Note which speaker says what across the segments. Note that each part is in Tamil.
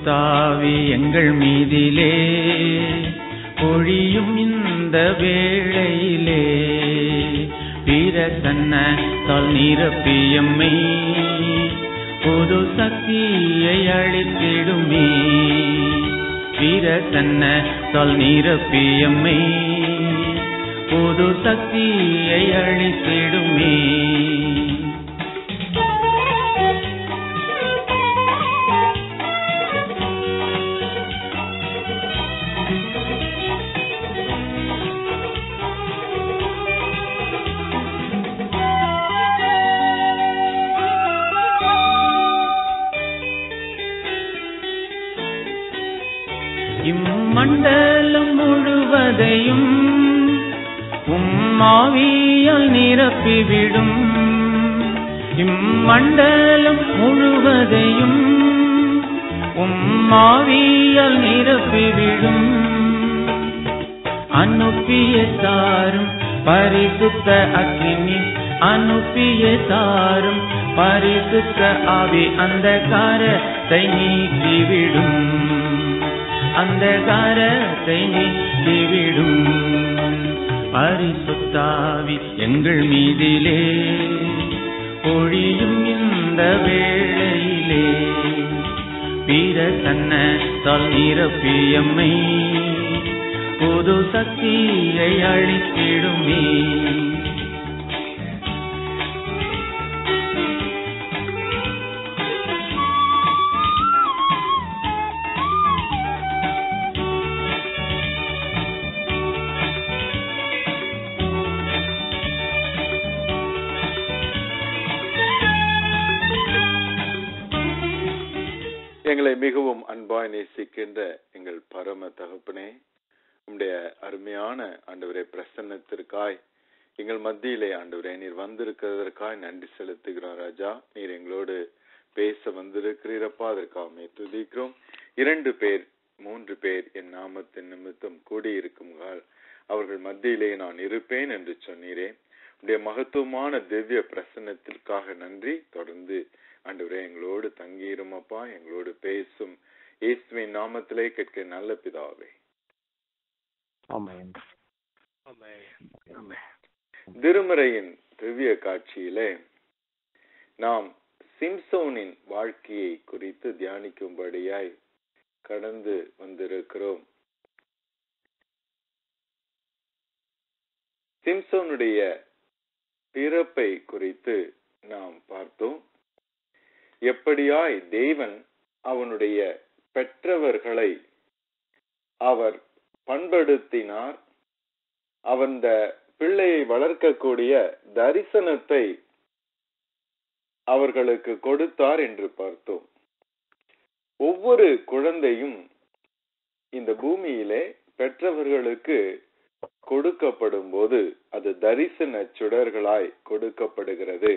Speaker 1: பரிசுத்தாவி எங்கள் மீதிலே பொழியும் இந்த வேளையிலே பிரசன்னத்தால் நிரப்பியம்மை புது சக்தியை அளித்திடுமே பிரசன்னத்தால் நிரப்பியம்மை புது சக்தியை அளித்திடுமே இம்மண்டலம் முழுவதையும் உம்மாவியால் நிரப்பிவிடும் இம்மண்டலம் முழுவதையும் உம்மாவியால் நிரப்பிவிடும் அனுப்பிய தாரும் பரிசுத்த அக்கினி அனுப்பிய தாரும் பரிசுத்த ஆவி அந்த காரத்தை நீக்கிவிடும் அந்த காரத்தை நீக்கிவிடும் பரிசுத்தாவி எங்கள் மீதிலே பொழியும் இந்த வேளையிலே வீர தன்னத்தால் நிரப்பியம்மை புது சக்தியை அளித்திடுமே
Speaker 2: எங்களை மிகவும் அன்பாய் நேசிக்கின்ற எங்கள் பரம தகப்பனே உம்முடைய அருமையான ஆண்டவரே பிரசன்னத்திற்காய் எங்கள் மத்தியிலே ஆண்டவரே நீர் வந்திருக்கிறதற்காய் நன்றி செலுத்துகிறோம் ராஜா நீர் எங்களோடு பேச வந்திருக்கிறீரப்பா அதற்காக துதிக்கிறோம் இரண்டு பேர் மூன்று பேர் என் நாமத்தின் நிமித்தம் கூடியிருக்கும்கால் அவர்கள் மத்தியிலே நான் இருப்பேன் என்று சொன்னீரே உடைய மகத்துவமான திவ்ய பிரசன்னத்திற்காக நன்றி தொடர்ந்து ஆண்டவரே எங்களோடு தங்கியிருமப்பா எங்களோடு பேசும் இயேசுவின் நாமத்திலே கேட்க நல்ல பிதாவே
Speaker 3: ஆமென்
Speaker 2: திருமறையின் திவ்ய காட்சியிலே நாம் சிம்சோனின் வாழ்க்கையை குறித்து தியானிக்கும்படியாய் கடந்து வந்திருக்கிறோம் சிம்சோனுடைய பிறப்பை குறித்து நாம் பார்த்தோம் எப்படியாய் தேவன் அவனுடைய பெற்றவர்களை அவர் பண்படுத்தினார் அவந்த பிள்ளையை வளர்க்கக்கூடிய தரிசனத்தை அவர்களுக்கு கொடுத்தார் என்று பார்த்தோம் ஒவ்வொரு குழந்தையும் இந்த பூமியிலே பெற்றவர்களுக்கு கொடுக்கப்படும் போது அது தரிசன சுடர்களாய் கொடுக்கப்படுகிறது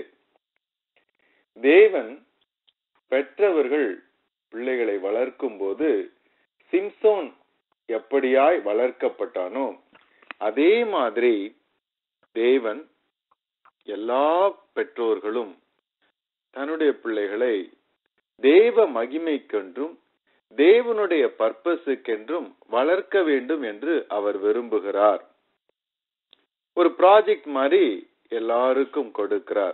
Speaker 2: தேவன் பெற்றவர்கள் பிள்ளைகளை வளர்க்கும் போது சிம்சோன் எப்படியாய் வளர்க்கப்பட்டானோ அதே மாதிரி தேவன் எல்லா பெற்றோர்களும் தன்னுடைய பிள்ளைகளை தேவ மகிமைக்கென்றும் தேவனுடைய பர்பஸுக்கென்றும் வளர்க்க வேண்டும் என்று அவர் விரும்புகிறார் ஒரு ப்ராஜெக்ட் மாதிரி எல்லாருக்கும் கொடுக்கிறார்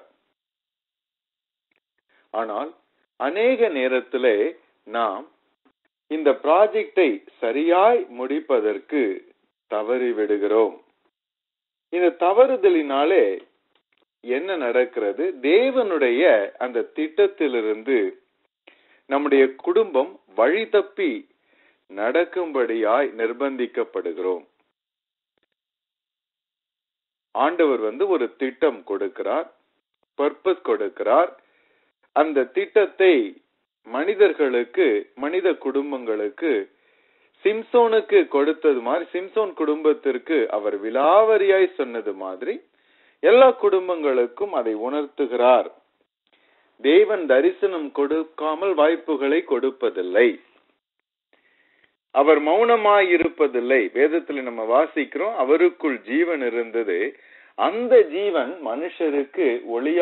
Speaker 2: ஆனால் அநேக நேரத்திலே நாம் இந்த ப்ராஜெக்டை சரியாய் முடிப்பதற்கு தவறி விடுகிறோம் இந்த தவறுதலினாலே என்ன நடக்கிறது தேவனுடைய அந்த திட்டத்திலிருந்து நம்முடைய குடும்பம் வழி தப்பி நடக்கும்படியாய் நிர்பந்திக்கப்படுகிறோம் ஆண்டவர் வந்து ஒரு திட்டம் கொடுக்கிறார் பர்பஸ் கொடுக்கிறார் அந்த திட்டத்தை மனிதர்களுக்கு மனித குடும்பங்களுக்கு சிம்சோனுக்கு கொடுத்தது மாதிரி சிம்சோன் குடும்பத்திற்கு அவர் விலாவரியாய் சொன்னது மாதிரி எல்லா குடும்பங்களுக்கும் அதை உணர்த்துகிறார் தேவன் தரிசனம் கொடுக்காமல் வாய்ப்புகளை கொடுப்பதில்லை அவர் மௌனமாய் இருப்பதில்லை வேதத்துல நம்ம வாசிக்கிறோம் அவருக்குள் ஜீவன் இருந்தது அந்த ஜீவன் மனுஷருக்கு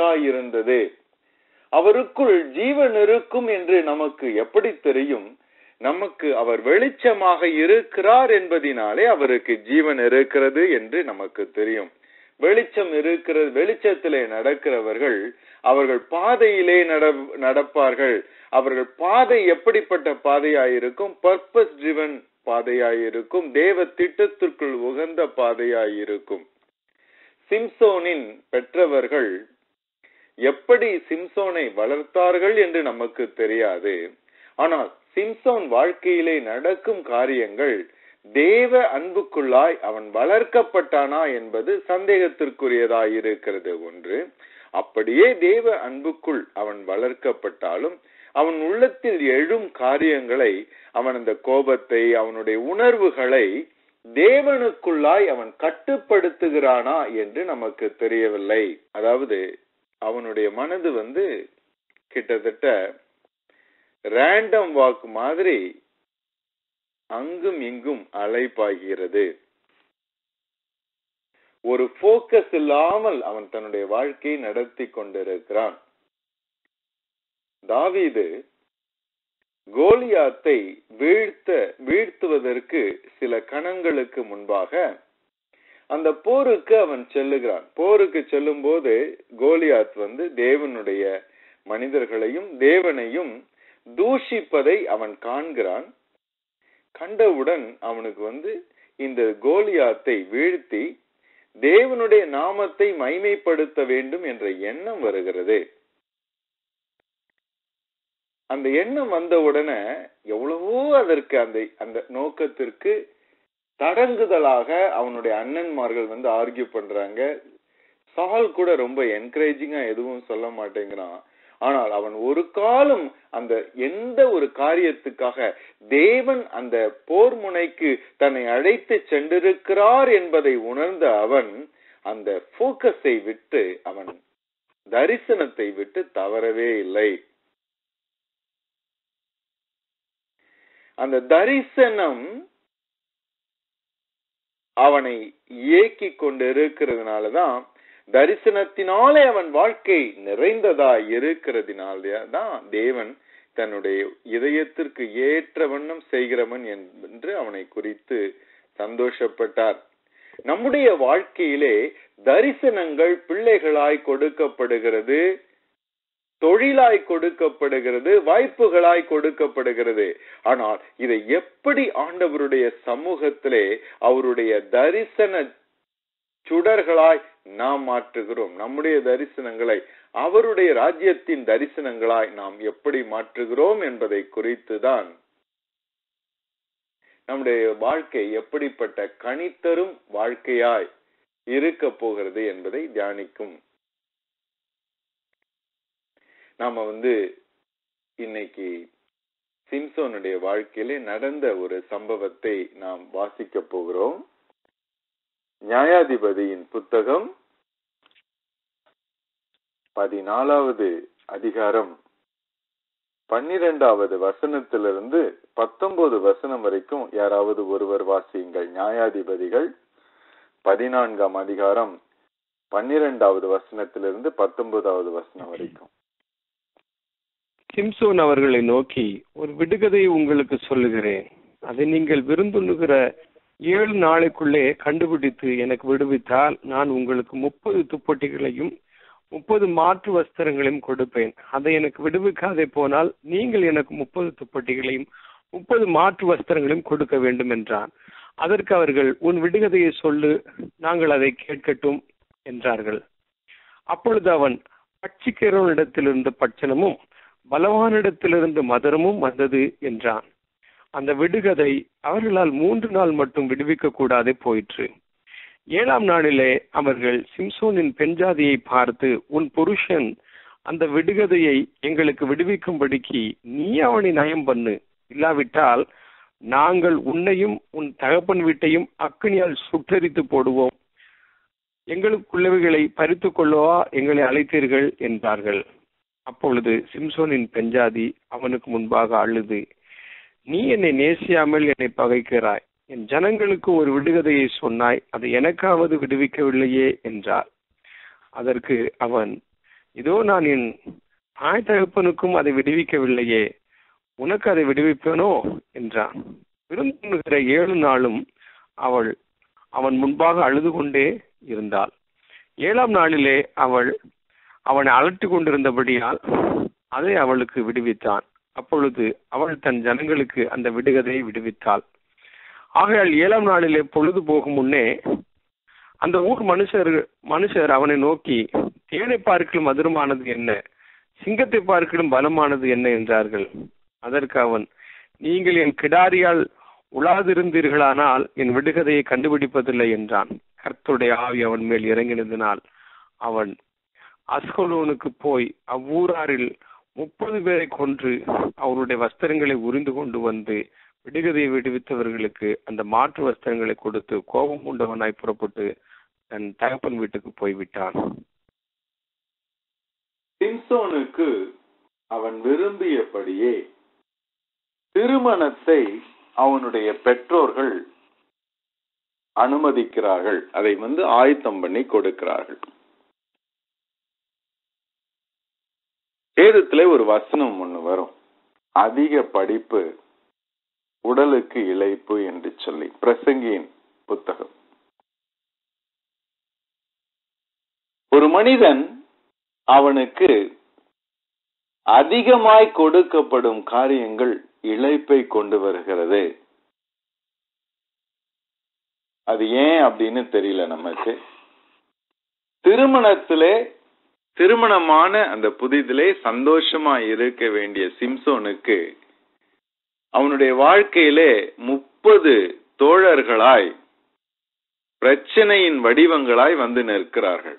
Speaker 2: ஒளியாயிருந்தது அவருக்குள் ஜீவன் இருக்கும் என்று நமக்கு எப்படி தெரியும் நமக்கு அவர் வெளிச்சமாக இருக்கிறார் என்பதினாலே அவருக்கு ஜீவன் இருக்கிறது என்று நமக்கு தெரியும் வெளிச்சம் இருக்கிறது வெளிச்சத்திலே நடக்கிறவர்கள் அவர்கள் பாதையிலே நட நடப்பார்கள் அவர்கள் பாதை எப்படிப்பட்ட பாதையாயிருக்கும் பர்பஸ் ட்ரிவன் பாதையாயிருக்கும் தேவ திட்டத்திற்குள் உகந்த பாதையாயிருக்கும் சிம்சோனின் பெற்றவர்கள் எப்படி சிம்சோனை வளர்த்தார்கள் என்று நமக்கு தெரியாது ஆனால் சிம்சோன் வாழ்க்கையிலே நடக்கும் காரியங்கள் தேவ அன்புக்குள்ளாய் அவன் வளர்க்கப்பட்டானா என்பது சந்தேகத்திற்குரியதாயிருக்கிறது ஒன்று அப்படியே தேவ அன்புக்குள் அவன் வளர்க்கப்பட்டாலும் அவன் உள்ளத்தில் எழும் காரியங்களை அவன் அந்த கோபத்தை அவனுடைய உணர்வுகளை தேவனுக்குள்ளாய் அவன் கட்டுப்படுத்துகிறானா என்று நமக்கு தெரியவில்லை அதாவது அவனுடைய மனது வந்து கிட்டத்தட்ட ரேண்டம் வாக் மாதிரி அங்கும் இங்கும் அலைப்பாகிறது ஒரு போக்கஸ் இல்லாமல் அவன் தன்னுடைய வாழ்க்கையை நடத்தி கொண்டிருக்கிறான் தாவீது கோலியாத்தை வீழ்த்த வீழ்த்துவதற்கு சில கணங்களுக்கு முன்பாக அந்த போருக்கு அவன் செல்லுகிறான் போருக்கு செல்லும் போது கோலியாத் வந்து தேவனுடைய மனிதர்களையும் தேவனையும் தூஷிப்பதை அவன் காண்கிறான் கண்டவுடன் அவனுக்கு வந்து இந்த கோலியாத்தை வீழ்த்தி தேவனுடைய நாமத்தை மைமைப்படுத்த வேண்டும் என்ற எண்ணம் வருகிறது அந்த எண்ணம் வந்தவுடனே எவ்வளவோ அதற்கு அந்த அந்த நோக்கத்திற்கு தடங்குதலாக அவனுடைய அண்ணன்மார்கள் வந்து ஆர்கியூ பண்றாங்க சால் கூட ரொம்ப என்கரேஜிங்கா எதுவும் சொல்ல மாட்டேங்கிறான் ஆனால் அவன் ஒரு காலம் அந்த எந்த ஒரு காரியத்துக்காக தேவன் அந்த போர் முனைக்கு தன்னை அழைத்து சென்றிருக்கிறார் என்பதை உணர்ந்த அவன் அந்த போக்கஸை விட்டு அவன் தரிசனத்தை விட்டு தவறவே இல்லை அந்த தரிசனம் அவனை இயக்கி கொண்டு இருக்கிறதுனாலதான் தரிசனத்தினாலே அவன் வாழ்க்கை நிறைந்ததா இருக்கிறதுனால தான் தேவன் தன்னுடைய இதயத்திற்கு ஏற்ற வண்ணம் செய்கிறவன் என்று அவனை குறித்து சந்தோஷப்பட்டார் நம்முடைய வாழ்க்கையிலே தரிசனங்கள் பிள்ளைகளாய் கொடுக்கப்படுகிறது தொழிலாய் கொடுக்கப்படுகிறது வாய்ப்புகளாய் கொடுக்கப்படுகிறது ஆனால் இதை எப்படி ஆண்டவருடைய சமூகத்திலே அவருடைய தரிசன சுடர்களாய் நாம் மாற்றுகிறோம் நம்முடைய தரிசனங்களை அவருடைய ராஜ்யத்தின் தரிசனங்களாய் நாம் எப்படி மாற்றுகிறோம் என்பதை குறித்துதான் நம்முடைய வாழ்க்கை எப்படிப்பட்ட கனித்தரும் வாழ்க்கையாய் இருக்க போகிறது என்பதை தியானிக்கும் நாம வந்து இன்னைக்கு சிம்சோனுடைய வாழ்க்கையிலே நடந்த ஒரு சம்பவத்தை நாம் வாசிக்க போகிறோம் நியாயாதிபதியின் புத்தகம் பதினாலாவது அதிகாரம் பன்னிரெண்டாவது வசனத்திலிருந்து பத்தொன்பது வசனம் வரைக்கும் யாராவது ஒருவர் வாசியுங்கள் நியாயாதிபதிகள் பதினான்காம் அதிகாரம் பன்னிரெண்டாவது வசனத்திலிருந்து பத்தொன்பதாவது வசனம் வரைக்கும்
Speaker 3: சிம்சோன் அவர்களை நோக்கி ஒரு விடுகதையை உங்களுக்கு சொல்லுகிறேன் அதை நீங்கள் விருந்துண்ணுகிற ஏழு நாளைக்குள்ளே கண்டுபிடித்து எனக்கு விடுவித்தால் நான் உங்களுக்கு முப்பது துப்பட்டிகளையும் முப்பது மாற்று வஸ்திரங்களையும் கொடுப்பேன் அதை எனக்கு விடுவிக்காதே போனால் நீங்கள் எனக்கு முப்பது துப்பட்டிகளையும் முப்பது மாற்று வஸ்திரங்களையும் கொடுக்க வேண்டும் என்றான் அதற்கு அவர்கள் உன் விடுகதையை சொல்லு நாங்கள் அதை கேட்கட்டும் என்றார்கள் அப்பொழுது அவன் பட்சிக்கிறவனிடத்திலிருந்து பட்சணமும் பலவானிடத்திலிருந்து மதுரமும் வந்தது என்றான் அந்த விடுகதை அவர்களால் மூன்று நாள் மட்டும் விடுவிக்க கூடாதே போயிற்று ஏழாம் நாளிலே அவர்கள் சிம்சோனின் பெண் ஜாதியை பார்த்து உன் புருஷன் அந்த விடுகதையை எங்களுக்கு விடுவிக்கும்படிக்கு நீ அவனை நயம் பண்ணு இல்லாவிட்டால் நாங்கள் உன்னையும் உன் தகப்பன் வீட்டையும் அக்கினியால் சுட்டரித்து போடுவோம் எங்களுக்குள்ளவைகளை பறித்து கொள்ளவா எங்களை அழைத்தீர்கள் என்றார்கள் அப்பொழுது சிம்சோனின் பெஞ்சாதி அவனுக்கு முன்பாக அழுது நீ என்னை நேசியாமல் என்னை பகைக்கிறாய் என் ஜனங்களுக்கு ஒரு விடுகதையை சொன்னாய் அதை எனக்காவது விடுவிக்கவில்லையே என்றார் அதற்கு அவன் இதோ நான் என் தாய் தகப்பனுக்கும் அதை விடுவிக்கவில்லையே உனக்கு அதை விடுவிப்பேனோ என்றான் விருந்துண்ணுகிற ஏழு நாளும் அவள் அவன் முன்பாக அழுது கொண்டே இருந்தாள் ஏழாம் நாளிலே அவள் அவனை அலட்டி கொண்டிருந்தபடியால் அதை அவளுக்கு விடுவித்தான் அப்பொழுது அவள் தன் ஜனங்களுக்கு அந்த விடுகதையை விடுவித்தாள் ஆகையால் ஏழாம் நாளிலே பொழுது போகும் முன்னே அந்த ஊர் மனுஷர் மனுஷர் அவனை நோக்கி தேனை பார்க்கலும் மதுரமானது என்ன சிங்கத்தை பார்க்கலும் பலமானது என்ன என்றார்கள் அதற்கு அவன் நீங்கள் என் கிடாரியால் உலாதிருந்தீர்களானால் என் விடுகதையை கண்டுபிடிப்பதில்லை என்றான் கர்த்தருடைய ஆவி அவன் மேல் இறங்கினதினால் அவன் அஸ்கலோனுக்கு போய் அவ்வூராரில் முப்பது பேரை கொன்று அவருடைய வஸ்திரங்களை உரிந்து கொண்டு வந்து விடுகதையை விடுவித்தவர்களுக்கு அந்த மாற்று வஸ்திரங்களை கொடுத்து கோபம் உண்டவனாய் புறப்பட்டு தன் தகப்பன் வீட்டுக்கு போய்விட்டான்
Speaker 2: சிம்சோனுக்கு அவன் விரும்பியபடியே திருமணத்தை அவனுடைய பெற்றோர்கள் அனுமதிக்கிறார்கள் அதை வந்து ஆயத்தம் பண்ணி கொடுக்கிறார்கள் வேதத்துல ஒரு வசனம் ஒண்ணு வரும் அதிக படிப்பு உடலுக்கு இழைப்பு என்று சொல்லி பிரசங்கியின் புத்தகம் ஒரு மனிதன் அவனுக்கு அதிகமாய் கொடுக்கப்படும் காரியங்கள் இழைப்பை கொண்டு வருகிறது அது ஏன் அப்படின்னு தெரியல நமக்கு திருமணத்திலே திருமணமான அந்த புதிதிலே சந்தோஷமா இருக்க வேண்டிய சிம்சோனுக்கு அவனுடைய வாழ்க்கையிலே முப்பது தோழர்களாய் பிரச்சனையின் வடிவங்களாய் வந்து நிற்கிறார்கள்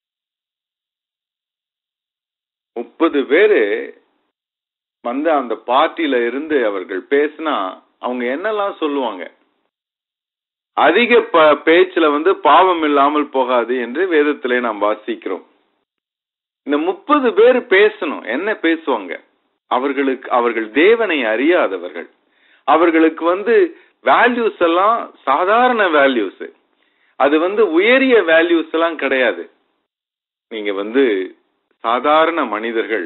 Speaker 2: முப்பது பேரு வந்து அந்த பார்ட்டியில இருந்து அவர்கள் பேசினா அவங்க என்னெல்லாம் சொல்லுவாங்க அதிக ப பேச்சுல வந்து பாவம் இல்லாமல் போகாது என்று வேதத்திலே நாம் வாசிக்கிறோம் இந்த முப்பது பேர் பேசணும் என்ன பேசுவாங்க அவர்களுக்கு அவர்கள் தேவனை அறியாதவர்கள் அவர்களுக்கு வந்து வேல்யூஸ் எல்லாம் சாதாரண வேல்யூஸ் அது வந்து உயரிய வேல்யூஸ் எல்லாம் கிடையாது நீங்க வந்து சாதாரண மனிதர்கள்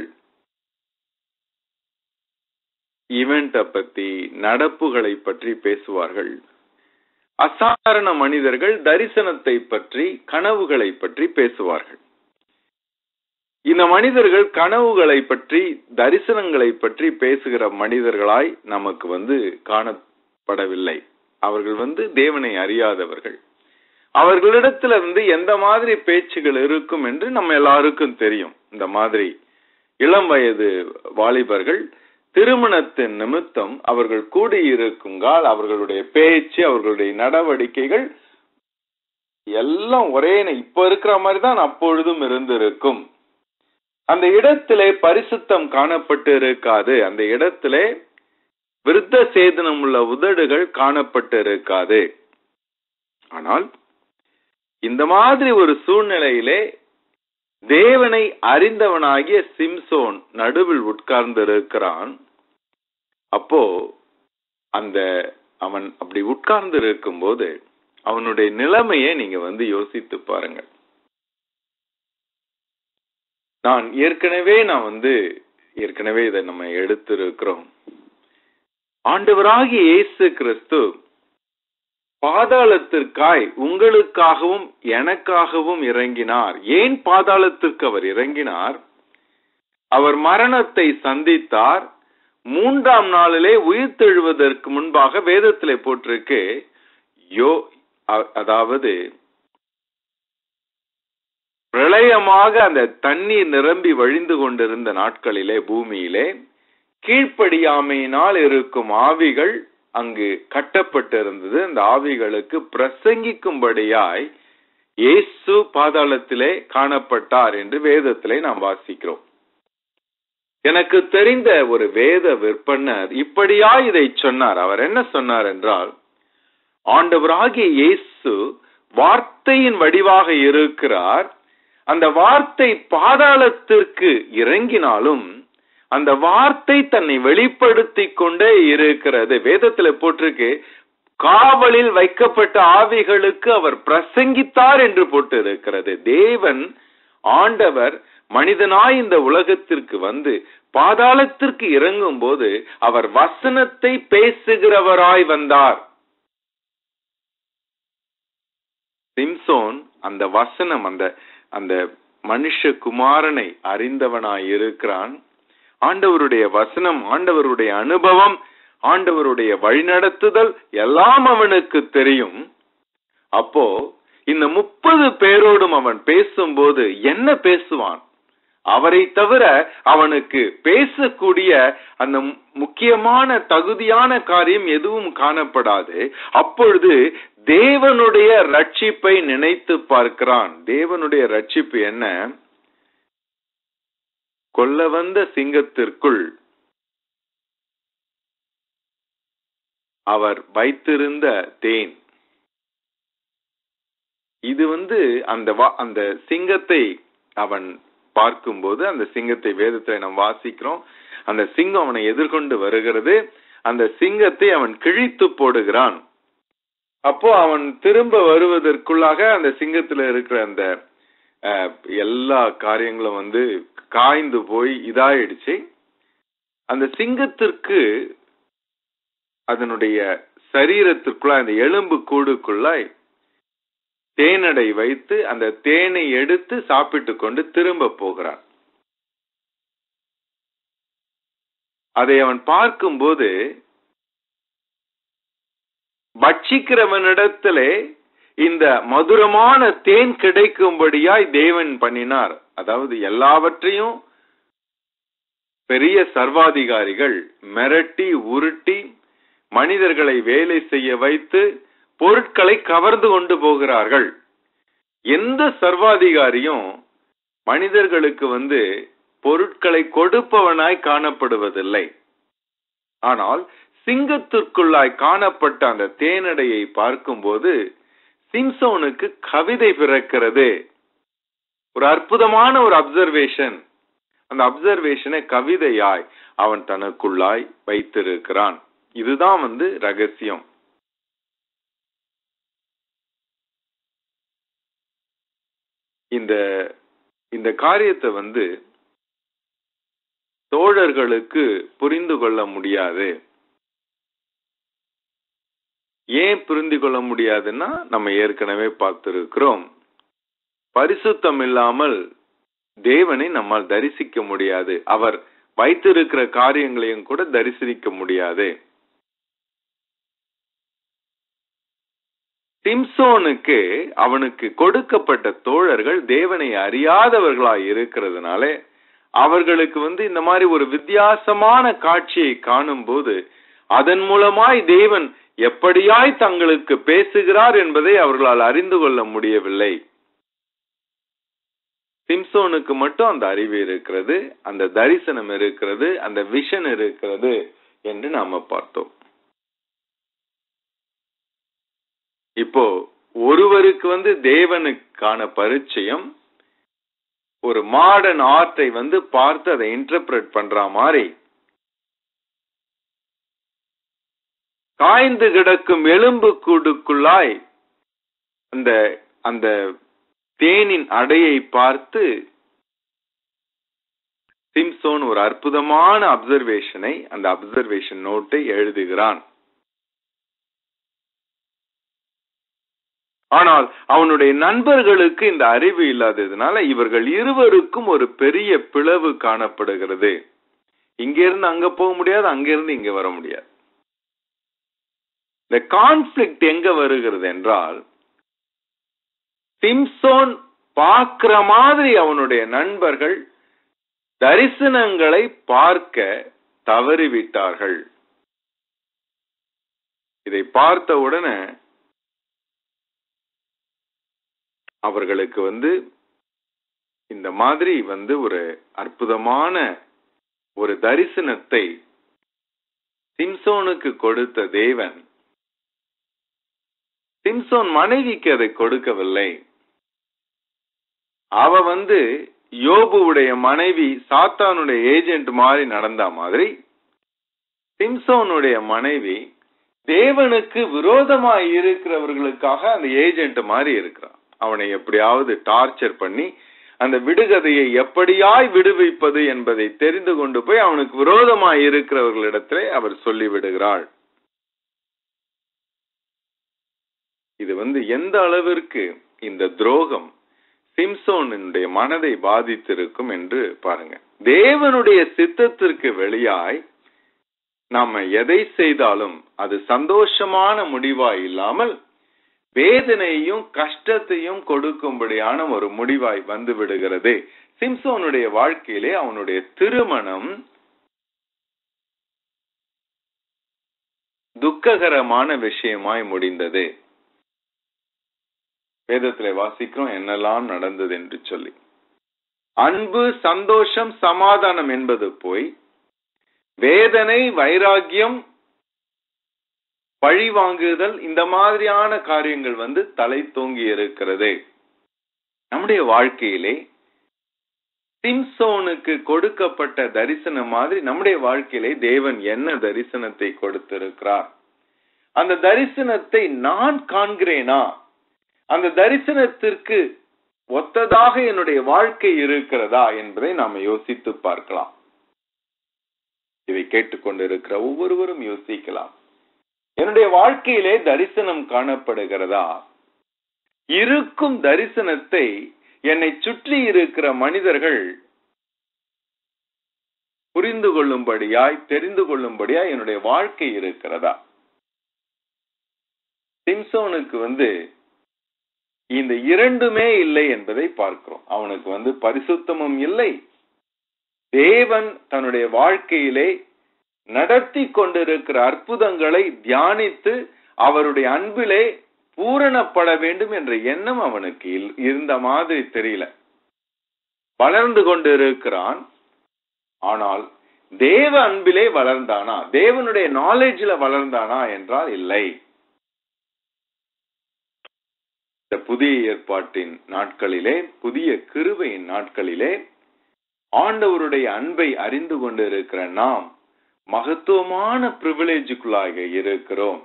Speaker 2: ஈவெண்ட பத்தி நடப்புகளை பற்றி பேசுவார்கள் அசாதாரண மனிதர்கள் தரிசனத்தை பற்றி கனவுகளை பற்றி பேசுவார்கள் இந்த மனிதர்கள் கனவுகளை பற்றி தரிசனங்களை பற்றி பேசுகிற மனிதர்களாய் நமக்கு வந்து காணப்படவில்லை அவர்கள் வந்து தேவனை அறியாதவர்கள் அவர்களிடத்துல வந்து எந்த மாதிரி பேச்சுகள் இருக்கும் என்று நம்ம எல்லாருக்கும் தெரியும் இந்த மாதிரி இளம் வயது வாலிபர்கள் திருமணத்தின் நிமித்தம் அவர்கள் கூடியிருக்குங்கால் அவர்களுடைய பேச்சு அவர்களுடைய நடவடிக்கைகள் எல்லாம் ஒரே இப்ப இருக்கிற மாதிரி தான் அப்பொழுதும் இருந்திருக்கும் அந்த இடத்திலே பரிசுத்தம் காணப்பட்டு இருக்காது அந்த இடத்திலே விருத்த சேதனம் உள்ள உதடுகள் காணப்பட்டு இருக்காது ஆனால் இந்த மாதிரி ஒரு சூழ்நிலையிலே தேவனை அறிந்தவனாகிய சிம்சோன் நடுவில் உட்கார்ந்து இருக்கிறான் அப்போ அந்த அவன் அப்படி உட்கார்ந்து இருக்கும்போது அவனுடைய நிலைமையை நீங்க வந்து யோசித்து பாருங்க நான் ஏற்கனவே நான் வந்து ஏற்கனவே இதை நம்ம எடுத்திருக்கிறோம் ஆண்டவராகிய இயேசு கிறிஸ்து பாதாளத்திற்காய் உங்களுக்காகவும் எனக்காகவும் இறங்கினார் ஏன் பாதாளத்திற்கு அவர் இறங்கினார் அவர் மரணத்தை சந்தித்தார் மூன்றாம் நாளிலே உயிர் தெழுவதற்கு முன்பாக வேதத்திலே போட்டிருக்கு யோ அதாவது பிரளயமாக அந்த தண்ணீர் நிரம்பி வழிந்து கொண்டிருந்த நாட்களிலே பூமியிலே கீழ்ப்படியாமையினால் இருக்கும் ஆவிகள் அங்கு கட்டப்பட்டிருந்தது அந்த ஆவிகளுக்கு பிரசங்கிக்கும்படியாய் இயேசு பாதாளத்திலே காணப்பட்டார் என்று வேதத்திலே நாம் வாசிக்கிறோம் எனக்கு தெரிந்த ஒரு வேத விற்பனர் இப்படியா இதை சொன்னார் அவர் என்ன சொன்னார் என்றால் ஆண்டவராகிய இயேசு வார்த்தையின் வடிவாக இருக்கிறார் அந்த வார்த்தை பாதாளத்திற்கு இறங்கினாலும் அந்த வார்த்தை தன்னை வெளிப்படுத்தி கொண்டே இருக்கிறது வேதத்துல போட்டிருக்கு காவலில் வைக்கப்பட்ட ஆவிகளுக்கு அவர் பிரசங்கித்தார் என்று போட்டு இருக்கிறது தேவன் ஆண்டவர் மனிதனாய் இந்த உலகத்திற்கு வந்து பாதாளத்திற்கு இறங்கும் போது அவர் வசனத்தை பேசுகிறவராய் வந்தார் சிம்சோன் அந்த வசனம் அந்த அந்த மனுஷகுமாரனை அறிந்தவனாய் இருக்கிறான் ஆண்டவருடைய வசனம் ஆண்டவருடைய அனுபவம் ஆண்டவருடைய வழிநடத்துதல் எல்லாம் அவனுக்கு தெரியும் அப்போ இந்த முப்பது பேரோடும் அவன் பேசும்போது என்ன பேசுவான் அவரை தவிர அவனுக்கு பேசக்கூடிய அந்த மு- முக்கியமான தகுதியான காரியம் எதுவும் காணப்படாது அப்பொழுது தேவனுடைய ரட்சிப்பை நினைத்து பார்க்கிறான் தேவனுடைய ரட்சிப்பு என்ன கொல்ல வந்த சிங்கத்திற்குள் அவர் வைத்திருந்த தேன் இது வந்து அந்த வா- அந்த சிங்கத்தை அவன் பார்க்கும்போது அந்த சிங்கத்தை வேதத்தை நாம் வாசிக்கிறோம் அந்த சிங்கம் அவனை எதிர்கொண்டு வருகிறது அந்த சிங்கத்தை அவன் கிழித்து போடுகிறான் அப்போ அவன் திரும்ப வருவதற்குள்ளாக அந்த சிங்கத்துல இருக்கிற அந்த அஹ், எல்லா காரியங்களும் வந்து காய்ந்து போய் இதாயிடுச்சு அந்த சிங்கத்திற்கு அதனுடைய சரீரத்திற்குள்ள அந்த எலும்பு கூடுக்குள்ளாய் தேனடை வைத்து அந்த தேனை எடுத்து சாப்பிட்டு கொண்டு திரும்ப போகிறான் அதை அவன் பார்க்கும்போது பட்சிக்கிறவனிடத்திலே இந்த மதுரமான தேன் கிடைக்கும்படியாய் தேவன் பண்ணினார் அதாவது எல்லாவற்றையும் பெரிய சர்வாதிகாரிகள் மிரட்டி உருட்டி மனிதர்களை வேலை செய்ய வைத்து பொருட்களை கவர்ந்து கொண்டு போகிறார்கள் எந்த சர்வாதிகாரியும் மனிதர்களுக்கு வந்து பொருட்களை கொடுப்பவனாய் காணப்படுவதில்லை ஆனால் சிங்கத்திற்குள்ளாய் காணப்பட்ட அந்த தேனடையை பார்க்கும்போது சிம்சோனுக்கு கவிதை பிறக்கிறது ஒரு அற்புதமான ஒரு அப்சர்வேஷன் அந்த அப்சர்வேஷனை கவிதையாய் அவன் தனக்குள்ளாய் வைத்திருக்கிறான் இதுதான் வந்து ரகசியம் இந்த இந்த காரியத்தை வந்து தோழர்களுக்கு புரிந்து கொள்ள முடியாது ஏன் புரிந்து கொள்ள முடியாதுன்னா நம்ம ஏற்கனவே பார்த்திருக்கிறோம் பரிசுத்தம் இல்லாமல் தேவனை நம்மால் தரிசிக்க முடியாது அவர் வைத்திருக்கிற காரியங்களையும் கூட தரிசிக்க முடியாது சிம்சோனுக்கு அவனுக்கு கொடுக்கப்பட்ட தோழர்கள் தேவனை அறியாதவர்களாய் இருக்கிறதுனால அவர்களுக்கு வந்து இந்த மாதிரி ஒரு வித்தியாசமான காட்சியை காணும் போது அதன் மூலமாய் தேவன் எப்படியாய் தங்களுக்கு பேசுகிறார் என்பதை அவர்களால் அறிந்து கொள்ள முடியவில்லை சிம்சோனுக்கு மட்டும் அந்த அறிவு இருக்கிறது அந்த தரிசனம் இருக்கிறது அந்த விஷன் இருக்கிறது என்று நாம பார்த்தோம் இப்போ ஒருவருக்கு வந்து தேவனுக்கான பரிச்சயம் ஒரு மாடர்ன் ஆர்ட்டை வந்து பார்த்து அதை இன்டர்பிரட் பண்ற மாதிரி காய்ந்து கிடக்கும் எலும்பு கூடுக்குள்ளாய் அந்த அந்த தேனின் அடையை பார்த்து சிம்சோன் ஒரு அற்புதமான அப்சர்வேஷனை அந்த அப்சர்வேஷன் நோட்டை எழுதுகிறான் ஆனால் அவனுடைய நண்பர்களுக்கு இந்த அறிவு இல்லாததுனால இவர்கள் இருவருக்கும் ஒரு பெரிய பிளவு காணப்படுகிறது இங்கிருந்து அங்க போக முடியாது அங்கிருந்து இங்க வர முடியாது இந்த கான்ஃபிளிக்ட் எங்க வருகிறது என்றால் சிம்சோன் பார்க்கிற மாதிரி அவனுடைய நண்பர்கள் தரிசனங்களை பார்க்க தவறிவிட்டார்கள் இதை பார்த்த உடனே அவர்களுக்கு வந்து இந்த மாதிரி வந்து ஒரு அற்புதமான ஒரு தரிசனத்தை சிம்சோனுக்கு கொடுத்த தேவன் சிம்சோன் மனைவிக்கு அதை கொடுக்கவில்லை அவ வந்து யோபுவுடைய மனைவி சாத்தானுடைய ஏஜென்ட் மாதிரி நடந்த மாதிரி சிம்சோனுடைய மனைவி தேவனுக்கு விரோதமாய் இருக்கிறவர்களுக்காக அந்த ஏஜென்ட் மாதிரி இருக்கிறான் அவனை எப்படியாவது டார்ச்சர் பண்ணி அந்த விடுகதையை எப்படியாய் விடுவிப்பது என்பதை தெரிந்து கொண்டு போய் அவனுக்கு விரோதமாய் இருக்கிறவர்களிடத்திலே அவர் சொல்லி விடுகிறாள் இது வந்து எந்த அளவிற்கு இந்த துரோகம் சிம்சோனுடைய மனதை பாதித்திருக்கும் என்று பாருங்க தேவனுடைய சித்தத்திற்கு வெளியாய் நாம எதை செய்தாலும் அது சந்தோஷமான முடிவாய் இல்லாமல் வேதனையும் கஷ்டத்தையும் கொடுக்கும்படியான ஒரு முடிவாய் வந்து விடுகிறது சிம்சோனுடைய வாழ்க்கையிலே அவனுடைய திருமணம் துக்ககரமான விஷயமாய் முடிந்தது வேதத்திலே வாசிக்கிறோம் என்னெல்லாம் நடந்தது என்று சொல்லி அன்பு சந்தோஷம் சமாதானம் என்பது போய் வேதனை வைராகியம் பழி வாங்குதல் இந்த மாதிரியான காரியங்கள் வந்து தலை தோங்கி இருக்கிறது நம்முடைய வாழ்க்கையிலே சிம்சோனுக்கு கொடுக்கப்பட்ட தரிசனம் மாதிரி நம்முடைய வாழ்க்கையிலே தேவன் என்ன தரிசனத்தை கொடுத்திருக்கிறார் அந்த தரிசனத்தை நான் காண்கிறேனா அந்த தரிசனத்திற்கு ஒத்ததாக என்னுடைய வாழ்க்கை இருக்கிறதா என்பதை நாம் யோசித்து பார்க்கலாம் இதை கேட்டுக்கொண்டிருக்கிற ஒவ்வொருவரும் யோசிக்கலாம் என்னுடைய வாழ்க்கையிலே தரிசனம் காணப்படுகிறதா இருக்கும் தரிசனத்தை என்னை சுற்றி இருக்கிற மனிதர்கள் புரிந்து கொள்ளும்படியாய் தெரிந்து கொள்ளும்படியாய் என்னுடைய வாழ்க்கை இருக்கிறதா சிம்சோனுக்கு வந்து இந்த இரண்டுமே இல்லை என்பதை பார்க்கிறோம் அவனுக்கு வந்து பரிசுத்தமும் இல்லை தேவன் தன்னுடைய வாழ்க்கையிலே நடத்தி கொண்டிருக்கிற அற்புதங்களை தியானித்து அவருடைய அன்பிலே பூரணப்பட வேண்டும் என்ற எண்ணம் அவனுக்கு இல்- இருந்த மாதிரி தெரியல வளர்ந்து கொண்டு இருக்கிறான் ஆனால் தேவ அன்பிலே வளர்ந்தானா தேவனுடைய நாலேஜ்ல வளர்ந்தானா என்றால் இல்லை இந்த புதிய ஏற்பாட்டின் நாட்களிலே புதிய கிருபையின் நாட்களிலே ஆண்டவருடைய அன்பை அறிந்து கொண்டிருக்கிற நாம் மகத்துவமான பிரிவிலேஜுக்குள்ளாக இருக்கிறோம்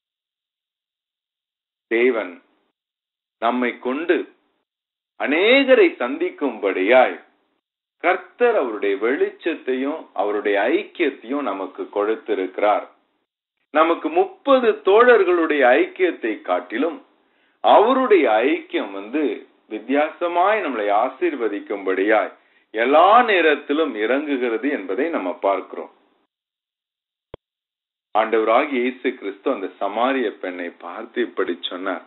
Speaker 2: தேவன் நம்மை கொண்டு அநேகரை சந்திக்கும்படியாய் கர்த்தர் அவருடைய வெளிச்சத்தையும் அவருடைய ஐக்கியத்தையும் நமக்கு கொடுத்திருக்கிறார் நமக்கு முப்பது தோழர்களுடைய ஐக்கியத்தை காட்டிலும் அவருடைய ஐக்கியம் வந்து வித்தியாசமாய் நம்மளை ஆசீர்வதிக்கும்படியாய் எல்லா நேரத்திலும் இறங்குகிறது என்பதை நம்ம பார்க்கிறோம் ஆண்டவராகிய இயேசு கிறிஸ்து அந்த சமாரிய பெண்ணை பார்த்து இப்படி சொன்னார்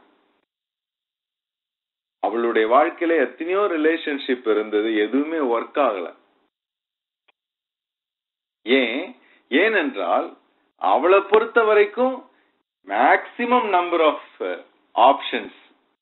Speaker 2: அவளுடைய வாழ்க்கையில எத்தனையோ ரிலேஷன்ஷிப் இருந்தது எதுவுமே ஒர்க் ஆகல ஏன் ஏனென்றால் அவளை பொறுத்த வரைக்கும் மேக்சிமம் நம்பர் ஆஃப் ஆப்ஷன்ஸ்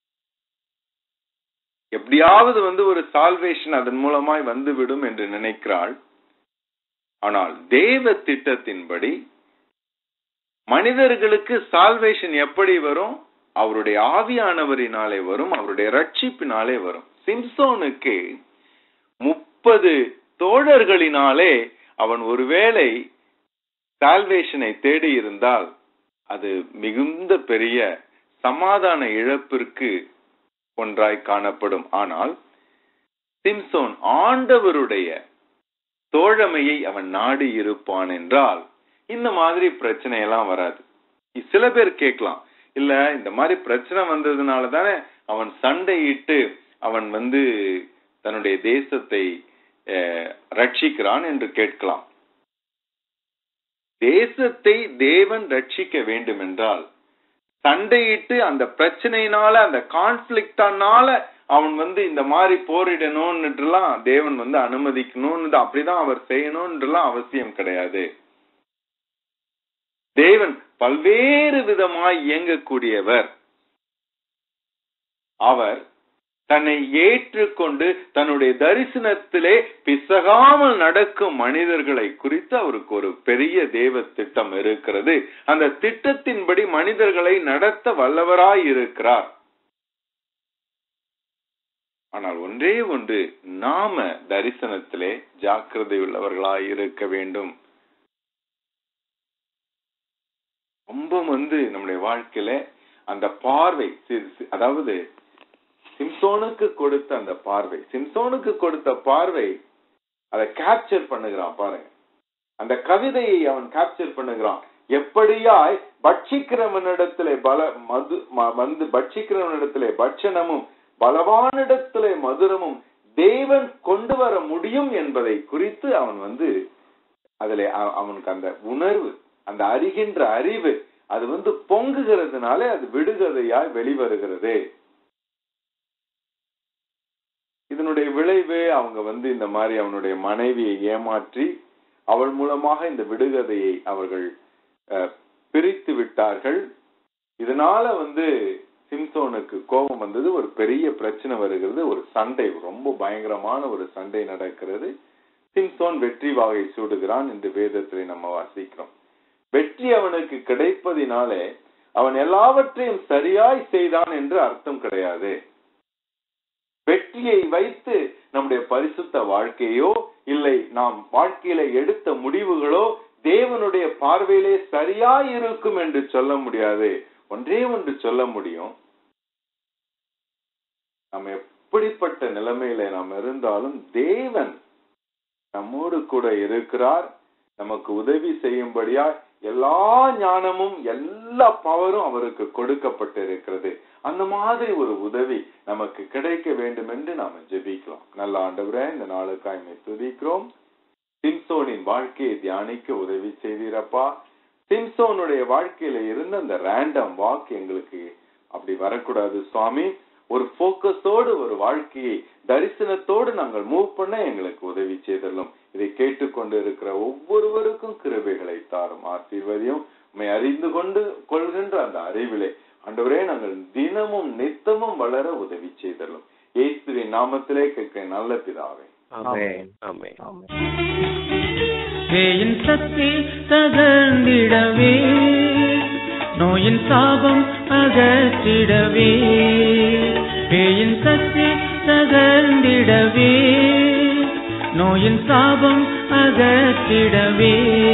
Speaker 2: எப்படியாவது வந்து ஒரு சால்வேஷன் அதன் மூலமாய் வந்துவிடும் என்று நினைக்கிறாள் ஆனால் தேவ திட்டத்தின்படி மனிதர்களுக்கு சால்வேஷன் எப்படி வரும் அவருடைய ஆவியானவரினாலே வரும் அவருடைய ரட்சிப்பினாலே வரும் சிம்சோனுக்கு முப்பது தோழர்களினாலே அவன் ஒருவேளை சால்வேஷனை தேடி இருந்தால் அது மிகுந்த பெரிய சமாதான இழப்பிற்கு ஒன்றாய் காணப்படும் ஆனால் சிம்சோன் ஆண்டவருடைய தோழமையை அவன் நாடி இருப்பான் என்றால் இந்த மாதிரி பிரச்சனை எல்லாம் வராது சில பேர் கேட்கலாம் இல்ல இந்த மாதிரி பிரச்சனை வந்ததுனால தானே அவன் சண்டையிட்டு அவன் வந்து தன்னுடைய தேசத்தை அஹ், ரட்சிக்கிறான் என்று கேட்கலாம் தேசத்தை தேவன் ரட்சிக்க வேண்டும் என்றால் சண்டையிட்டு அந்த பிரச்சனையினால அந்த கான்ஃபிளிக்டானால அவன் வந்து இந்த மாதிரி போரிடணும்னுட்டுலாம் தேவன் வந்து அனுமதிக்கணும்னு அப்படிதான் அவர் செய்யணும்ன்றலாம் அவசியம் கிடையாது தேவன் பல்வேறு விதமாய் இயங்கக்கூடியவர் அவர் தன்னை ஏற்றுக்கொண்டு தன்னுடைய தரிசனத்திலே பிசகாமல் நடக்கும் மனிதர்களை குறித்து அவருக்கு ஒரு பெரிய தேவ திட்டம் இருக்கிறது அந்த திட்டத்தின்படி மனிதர்களை நடத்த வல்லவராய் இருக்கிறார் ஆனால் ஒன்றே ஒன்று நாம தரிசனத்திலே ஜாக்கிரதை உள்ளவர்களாய் இருக்க வேண்டும் ரொம்ப வந்து நம்முடைய வாழ்க்கையில அந்த பார்வை சி- சி- அதாவது சிம்சோனுக்கு கொடுத்த அந்த பார்வை சிம்சோனுக்கு கொடுத்த பார்வை அதை கேப்சர் பண்ணுகிறான் பாருங்க அந்த கவிதையை அவன் கேப்சர் பண்ணுகிறான் எப்படியாய் பட்சிக்கிறவனிடத்திலே பல மது ம- வந்து பட்சிக்கிறவனிடத்திலே பட்சணமும் பலவானிடத்திலே மதுரமும் தேவன் கொண்டு வர முடியும் என்பதை குறித்து அவன் வந்து அதுல அ- அவனுக்கு அந்த உணர்வு அந்த அறிகின்ற அறிவு அது வந்து பொங்குகிறதுனால அது விடுகதையாய் வெளிவருகிறது இதனுடைய விளைவு அவங்க வந்து இந்த மாதிரி அவனுடைய மனைவியை ஏமாற்றி அவள் மூலமாக இந்த விடுகதையை அவர்கள் அஹ், பிரித்து விட்டார்கள் இதனால வந்து சிம்சோனுக்கு கோபம் வந்தது ஒரு பெரிய பிரச்சனை வருகிறது ஒரு சண்டை ரொம்ப பயங்கரமான ஒரு சண்டை நடக்கிறது சிம்சோன் வெற்றி வாகை சூடுகிறான் என்று வேதத்திலே நம்ம வாசிக்கிறோம் வெற்றி அவனுக்கு கிடைப்பதினாலே அவன் எல்லாவற்றையும் சரியாய் செய்தான் என்று அர்த்தம் கிடையாது வெற்றியை வைத்து நம்முடைய பரிசுத்த வாழ்க்கையோ இல்லை நாம் வாழ்க்கையில எடுத்த முடிவுகளோ தேவனுடைய பார்வையிலே சரியாய் இருக்கும் என்று சொல்ல முடியாது ஒன்றே ஒன்று சொல்ல முடியும் நம்ம எப்படிப்பட்ட நிலைமையில நாம் இருந்தாலும் தேவன் நம்மோடு கூட இருக்கிறார் நமக்கு உதவி செய்யும்படியா எல்லா ஞானமும் எல்லா பவரும் அவருக்கு கொடுக்கப்பட்டு இருக்கிறது அந்த மாதிரி ஒரு உதவி நமக்கு கிடைக்க வேண்டும் என்று நாம ஜெபிக்கலாம் நல்ல ஆண்டவரே இந்த நாளுக்காய் மை துதிக்கிறோம் சிம்சோனின் வாழ்க்கையை தியானிக்க உதவி செய்தீரப்பா சிம்சோனுடைய வாழ்க்கையில இருந்த அந்த ரேண்டம் வாக் எங்களுக்கு அப்படி வரக்கூடாது சுவாமி ஒரு போக்கஸோடு ஒரு வாழ்க்கையை தரிசனத்தோடு நாங்கள் மூவ் பண்ண எங்களுக்கு உதவி செய்தலும் இதை கேட்டுக்கொண்டு இருக்கிற ஒவ்வொருவருக்கும் கிருபைகளை தாரும் ஆசீர்வதியும் உண்மை அறிந்து கொண்டு கொள்கின்ற அந்த அறிவிலே ஆண்டவரே நாங்கள் தினமும் நித்தமும் வளர உதவி செய்தலும் இயேசுவின் நாமத்திலே கேட்க நல்ல பிதாவே
Speaker 3: ஆமென் ஆமென்
Speaker 1: பேயின் சக்தி தகர்ந்திடவே நோயின் சாபம் அகற்றிடவே பேயின் சக்தி தகர்ந்திடவே நோயின் சாபம் அகற்றிடவே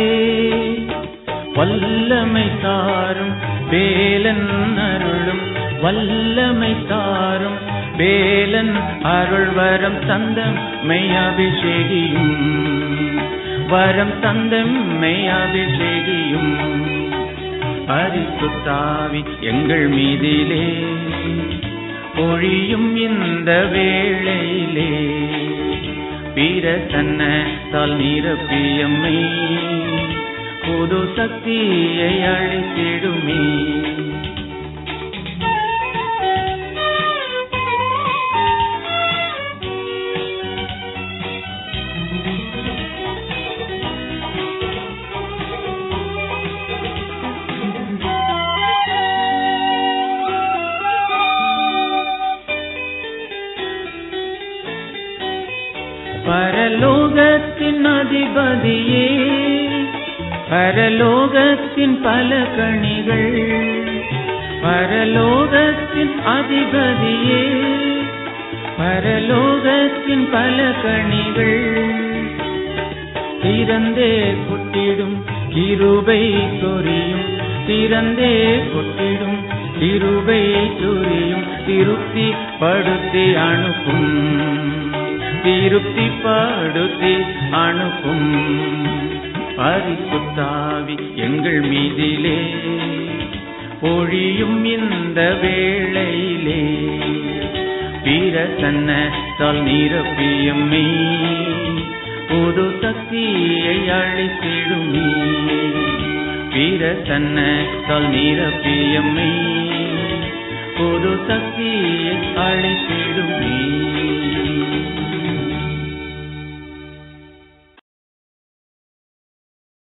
Speaker 1: வல்லமை தாரும் வேலன் அருளும் வல்லமை தாரும் வேலன் அருள் வரம் தந்தம் மெய்யபிஷேகியும் வரம் தந்தம் மெய்யபிஷேகியும் பரிசுத்தாவி எங்கள் மீதிலே பொழியும் இந்த வேளையிலே பிரசன்னத்தால் நிரப்பியம்மை புது சக்தியை அழித்திடுமே பரலோகத்தின் அதிபதியே பரலோகத்தின் பல கணிகள் பரலோகத்தின் அதிபதியே பரலோகத்தின் பல கணிகள் திறந்தே கொட்டிடும் கிருபை சொரியும் திறந்தே கொட்டிடும் கிருபை சொரியும் திருப்தி படுத்தி அனுப்பும் திருப்தி படுத்தி அனுப்பும் பரிசுத்தாவி எங்கள் மீதிலே பொழியும் இந்த வேளையிலே பிரசன்னத்தால் நிரப்பியம்மே புது சக்தியை அழித்திடுமே பிரசன்னத்தால் நிரப்பியம்மே புது சக்தியை அழித்திடுமே